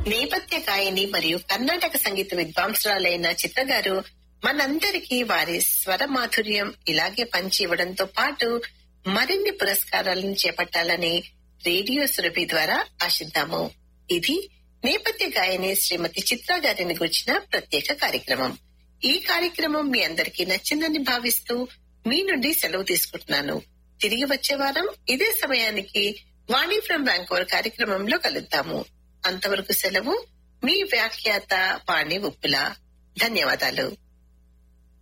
నేపథ్య గాయని మరియు కర్ణాటక సంగీత విద్వాంసురాలైన చిత్ర గారు మనందరికీ వారి స్వర మాధుర్యం ఇలాగే పంచి ఇవ్వడంతో పాటు మరిన్ని పురస్కారాలను చేపట్టాలని రేడియో సురభి ద్వారా ఆశిద్దాము ఇది నేపథ్య గాయని శ్రీమతి చిత్ర గారిని గురించిన ప్రత్యేక కార్యక్రమం ఈ కార్యక్రమం మీ అందరికీ నచ్చిందని భావిస్తూ మీ నుండి సెలవు తీసుకుంటున్నాను తిరిగి వచ్చే వారం ఇదే సమయానికి వాణి ఫ్రం బ్యాంకోర్ కార్యక్రమంలో కలుద్దాము అంతవరకు సెలవు మీ వ్యాఖ్యాత వాణి ఉప్పుల ధన్యవాదాలు